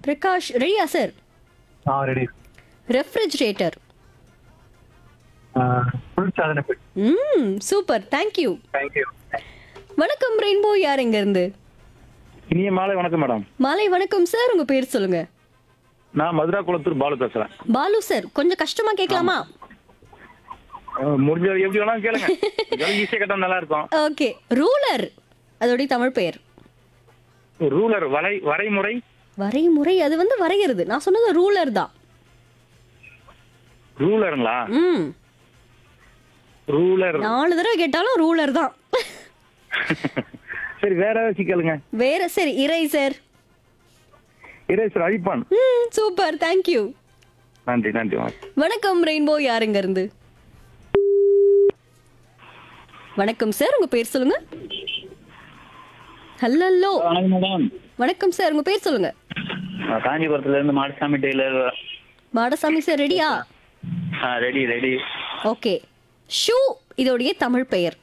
பிரகாஷ் ரெடியா சார் ஆ ready refrigerator குளிர்சாதன பெட்டி ம் சூப்பர் தேங்க்யூ தேங்க்யூ வணக்கம் ரெயின்போ யார் எங்க இருந்து இனிய மாலை வணக்கம் மேடம் மாலை வணக்கம் சார் உங்க பேர் சொல்லுங்க நான் மதுரா குளத்தூர் பாலு பேசுறேன் பாலு சார் கொஞ்சம் கஷ்டமா கேட்கலாமா அஹ் முடிஞ்ச எப்படி வேணாலும் கேளுங்க ஈஸியா கேட்டா நல்லா இருக்கும் ஓகே ரூலர் அதோடைய தமிழ் பெயர் ரூலர் வலை வரைமுறை வரைமுறை அது வந்து வரைகிறது நான் சொன்னது ரூலர் தான் ரூலருங்களா ம் ரூலர் நாலு தடவை கேட்டாலும் ரூலர் தான் சரி வேற ஏதாச்சும் கேளுங்க வேற சரி இறைசர் இரேசர் அழிப்பான் ம் சூப்பர் தேங்க்யூ நன்றி நன்றி வணக்கம் வணக்கம் ரெயின்போ யாருங்க இருந்து வணக்கம் சார் உங்க பேர் சொல்லுங்க ஹலோ வணக்கம் மேடம் வணக்கம் சார் உங்க பேர் சொல்லுங்க நான் காஞ்சிபுரத்துல இருந்து மாடசாமி டெய்லர் மாடசாமி சார் ரெடியா ரெடி ரெடி ஓகே ஷூ இதோடைய தமிழ் பெயர்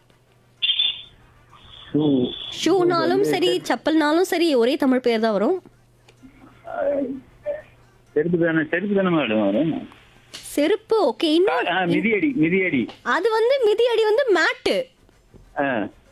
ஷூனாலும் சரி செப்பல்னாலும் சரி ஒரே தமிழ் பெயர் தான் வரும் செருப்பு தானே செருப்பு தானே மேடம் வரும் செருப்பு ஓகே இன்னும் ஆ, மிதியடி மிதியடி அது வந்து மிதியடி வந்து மேட்டு ஆ.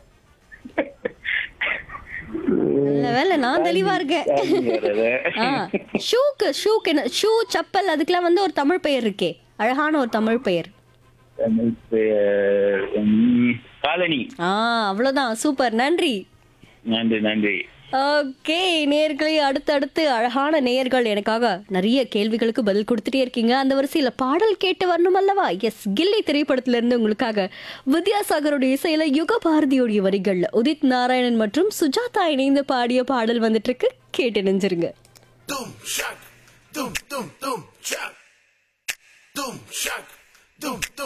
நல்ல வேலை நான் தெளிவா இருக்கேன் ஆ, ஷூக்கு ஷூக்கு என்ன ஷூ செப்பல் அதுக்கெல்லாம் வந்து ஒரு தமிழ் பெயர் இருக்கே அழகான ஒரு தமிழ் பெயர் தமிழ் பெயர், ம், காலனி ஆ அவ்வளவுதான் சூப்பர் நன்றி நன்றி நன்றி ஓகே நேயர்களே அடுத்தடுத்து அழகான நேயர்கள் எனக்காக நிறைய கேள்விகளுக்கு பதில் கொடுத்துட்டே இருக்கீங்க அந்த வரிசையில பாடல் கேட்டு வரணும் அல்லவா எஸ் கில்லி திரைப்படத்துல இருந்து உங்களுக்காக வித்யாசாகருடைய இசையில யுக பாரதியோடைய வரிகள்ல உதித் நாராயணன் மற்றும் சுஜாதா இணைந்து பாடிய பாடல் வந்துட்டு இருக்கு கேட்டு நெஞ்சிருங்க Dum shack, dum dum dum shack, dum shack, dum dum.